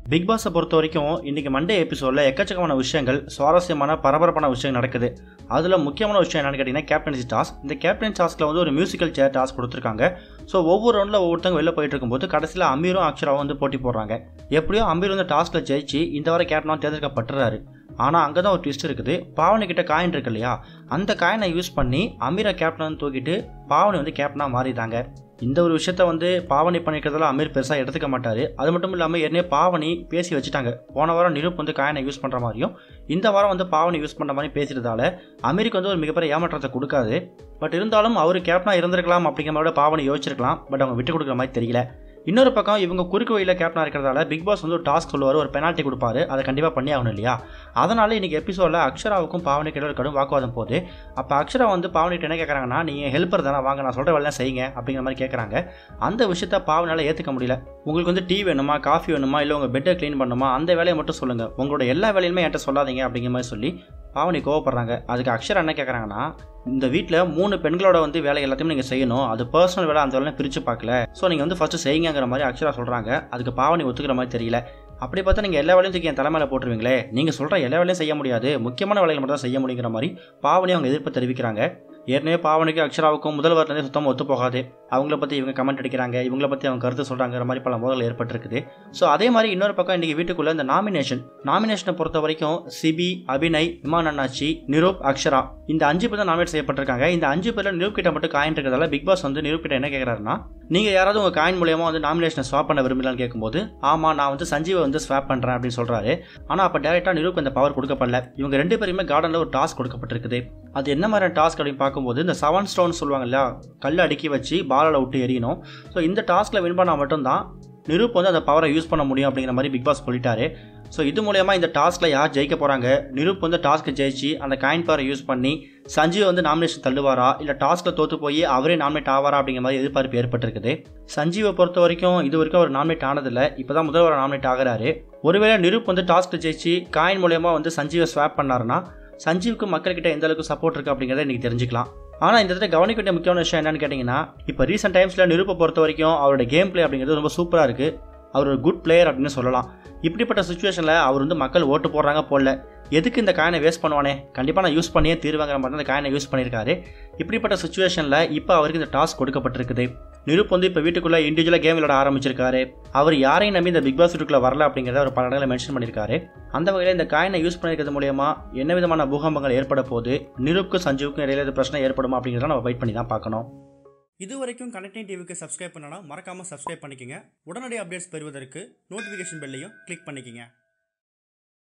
big பாஸை பொறுத்த வரைக்கும் இன்னைக்கு மண்டே எபிசோடில் எக்கச்சக்கமான விஷயங்கள் சுவாரஸ்யமான பரபரப்பான விஷயம் நடக்குது அதில் முக்கியமான விஷயம் என்னன்னு கேட்டிங்கன்னா கேப்டன்சி டாஸ்க் இந்த கேப்டன் டாஸ்க்கில் வந்து ஒரு மியூசிக்கல் சேர் டாஸ்க் கொடுத்துருக்காங்க ஸோ ஒவ்வொரு ரவுண்டில் ஒவ்வொருத்தவங்க வெளில போயிட்டு இருக்கும்போது கடைசியில் அமீரும் அக்ஷராவும் வந்து போட்டி போடுறாங்க எப்படியோ அமீர் வந்து டாஸ்க்கில் ஜெயிச்சு இந்த வார கேப்டனாக தேர்ந்தெடுக்கப்பட்டுறாரு ஆனால் அங்கே தான் ஒரு ட்விஸ்ட் இருக்குது பாவனி கிட்ட காயின் இருக்கு இல்லையா அந்த காயினை யூஸ் பண்ணி அமீரை கேப்டன் தூக்கிட்டு பாவனி வந்து கேப்டனாக மாறிட்டாங்க இந்த ஒரு விஷயத்த வந்து பாவனி பண்ணிக்கிறதால அமீர் பெருசாக எடுத்துக்க மாட்டார் அது மட்டும் இல்லாமல் ஏற்கனவே பாவனி பேசி வச்சுட்டாங்க போன வாரம் நிருப் வந்து காயினை யூஸ் பண்ணுற மாதிரியும் இந்த வாரம் வந்து பாவனி யூஸ் பண்ணுற மாதிரி பேசுறதால அமீருக்கு வந்து ஒரு மிகப்பெரிய ஏமாற்றத்தை கொடுக்காது பட் இருந்தாலும் அவர் கேப்டனாக இருந்திருக்கலாம் அப்படிங்கிற மாதிரி பாவனி யோசிச்சிருக்கலாம் பட் அவங்க விட்டு கொடுக்குற மாதிரி தெரியல இன்னொரு பக்கம் இவங்க குறுக்கு வழியில் கேப்டனாக இருக்கிறதால பிக் பாஸ் வந்து ஒரு டாஸ்க் சொல்லுவார் ஒரு பெனால்ட்டி கொடுப்பாரு அதை கண்டிப்பாக பண்ணி ஆகணும் இல்லையா அதனால இன்னைக்கு எபிசோடில் அக்ஷராவுக்கும் பாவனிக்கு இடையில ஒரு கடும் வாக்குவாதம் போகுது அப்போ அக்ஷரா வந்து பாவனிட்டு என்ன கேட்குறாங்கன்னா நீங்கள் ஹெல்ப்பர் தானே வாங்க நான் சொல்கிற வேலைலாம் செய்யுங்க அப்படிங்கிற மாதிரி கேட்குறாங்க அந்த விஷயத்த பாவனால ஏற்றுக்க முடியல உங்களுக்கு வந்து டீ வேணுமா காஃபி வேணுமா இல்லை உங்கள் பெட்டை க்ளீன் பண்ணணுமா அந்த வேலையை மட்டும் சொல்லுங்கள் உங்களோட எல்லா வேலையுமே என்கிட்ட சொல்லாதீங்க அப்படிங்கிற மாதிரி சொல்லி பாவனி கோவப்படுறாங்க அதுக்கு அக்ஷரா என்ன கேட்குறாங்கன்னா இந்த வீட்டில் மூணு பெண்களோட வந்து வேலை எல்லாத்தையுமே நீங்கள் செய்யணும் அது பர்சனல் வேலை அந்த வேலை பிரித்து பார்க்கல ஸோ நீங்கள் வந்து ஃபஸ்ட்டு செய்யுங்கிற மாதிரி அக்ஷரா சொல்கிறாங்க அதுக்கு பாவனி ஒத்துக்கிற மாதிரி தெரியல அப்படி பார்த்தா நீங்கள் எல்லா வேலையும் தூக்கி என் தலைமையில் போட்டுருவீங்களே நீங்கள் சொல்கிற எல்லா வேலையும் செய்ய முடியாது முக்கியமான வேலைகள் மட்டும் தான் செய்ய முடியுங்கிற மாதிரி பாவனி அவங்க எதிர்ப்பு தெரிவிக்கிறாங்க ஏற்கனவே பாவனுக்கு அக்ஷராவுக்கும் முதல்வர்லேருந்தே சுத்தமாக ஒத்து போகாது அவங்கள பற்றி இவங்க கமெண்ட் அடிக்கிறாங்க இவங்கள பற்றி அவங்க கருத்து சொல்கிறாங்கிற மாதிரி பல மோதல் ஏற்பட்டிருக்குது ஸோ அதே மாதிரி இன்னொரு பக்கம் இன்றைக்கி வீட்டுக்குள்ளே இந்த நாமினேஷன் நாமினேஷனை பொறுத்த வரைக்கும் சிபி அபிநய் இமான் அண்ணாச்சி நிரூப் அக்ஷரா இந்த அஞ்சு பேர் தான் நாமினேட் செய்யப்பட்டிருக்காங்க இந்த அஞ்சு பேரில் நிரூப் கிட்ட மட்டும் காயின் இருக்கிறதால பிக் பாஸ் வந்து நிரூப் கிட்ட என்ன கேட்குறாருன்னா நீங்கள் யாராவது உங்கள் காயின் மூலியமாக வந்து நாமினேஷனை ஸ்வாப் பண்ண விரும்பலான்னு கேட்கும்போது ஆமாம் நான் வந்து சஞ்சீவை வந்து ஸ்வாப் பண்ணுறேன் அப்படின்னு சொல்கிறாரு ஆனால் அப்போ டேரெக்டாக நிரூப் அந்த பவர் கொடுக்கப்படல இவங்க ரெண்டு பேருமே கார்டனில் ஒரு டாஸ்க் கொடுக்கப்பட்டிருக்குது அது என்ன மாதிரியான டாஸ்க் அப்படின்னு பார்க்கும்போது இந்த செவன் ஸ்டோன் சொல்லுவாங்க இல்லையா கல் அடுக்கி வச்சு பாலால் விட்டு எரியணும் ஸோ இந்த டாஸ்கில் வின் பண்ணால் மட்டும்தான் நிரூப் வந்து அந்த பவரை யூஸ் பண்ண முடியும் அப்படிங்கிற மாதிரி பிக் பாஸ் சொல்லிட்டாரு ஸோ இது மூலயமா இந்த டாஸ்கில் யார் ஜெயிக்க போகிறாங்க நிரூப் வந்து டாஸ்க்கை ஜெயிச்சு அந்த காயின் பவரை யூஸ் பண்ணி சஞ்சீவ் வந்து நாமினேஷன் தள்ளுவாரா இல்லை டாஸ்க்கில் தோற்று போய் அவரே நாமினேட் ஆவாரா அப்படிங்கிற மாதிரி எதிர்பார்ப்பு ஏற்பட்டிருக்குது சஞ்சீவை பொறுத்த வரைக்கும் இது வரைக்கும் அவர் நாமினேட் ஆனதில்லை இப்போ தான் முதல்வர் நாமினேட் ஆகிறாரு ஒருவேளை நிரூப் வந்து டாஸ்க்கை ஜெயிச்சு காயின் மூலயமா வந்து சஞ்சீவை ஸ்வாப் பண்ணாருன்னா சஞ்சீவுக்கு மக்கள்கிட்ட எந்த அளவுக்கு சப்போர்ட் இருக்குது அப்படிங்கிறத இன்றைக்கி தெரிஞ்சுக்கலாம் ஆனால் இந்த இடத்துல கவனிக்க வேண்டிய முக்கியமான விஷயம் என்னன்னு கேட்டிங்கன்னா இப்போ ரீசெண்ட் டைம்ஸில் நிரூப்பை பொறுத்த வரைக்கும் அவரோட கேம் பிளே அப்படிங்கிறது ரொம்ப சூப்பராக இருக்குது அவர் ஒரு குட் பிளேயர் அப்படின்னு சொல்லலாம் இப்படிப்பட்ட சுச்சுவேஷனில் அவர் வந்து மக்கள் ஓட்டு போடுறாங்க போடல எதுக்கு இந்த காயினை வேஸ்ட் பண்ணுவானே கண்டிப்பாக நான் யூஸ் பண்ணியே தீர்வாங்கிற மாதிரி அந்த காயினை யூஸ் பண்ணியிருக்காரு இப்படிப்பட்ட சுச்சுவேஷனில் இப்போ அவருக்கு இந்த டாஸ்க் கொடுக்கப்பட்டிருக்குது நிருப் வந்து இப்போ வீட்டுக்குள்ளே இண்டிவிஜுவலாக கேம் விளையாட ஆரம்பிச்சிருக்காரு அவர் யாரையும் நம்பி இந்த பிக் பாஸ் வீட்டுக்குள்ளே வரல அப்படிங்கிறத அவர் பல இடங்களில் மென்ஷன் பண்ணியிருக்காரு அந்த வகையில் இந்த காயினை யூஸ் பண்ணியிருக்கிறது மூலயமா என்ன விதமான பூகம்பங்கள் ஏற்பட போது நிருப்க்கும் சஞ்சீவுக்கும் இடையில இது பிரச்சனை ஏற்படுமா அப்படிங்கிறத நம்ம வெயிட் பண்ணி தான் பார்க்கணும் இது வரைக்கும் கனெக்டிங் டிவிக்கு சப்ஸ்கிரைப் பண்ணனா மறக்காமல் சப்ஸ்கிரைப் பண்ணிக்கங்க உடனடி அப்டேட்ஸ் பெறுவதற்கு நோட்டிஃபிகேஷன் பெல்லையும் கிளிக் பண்ணிக்கங்க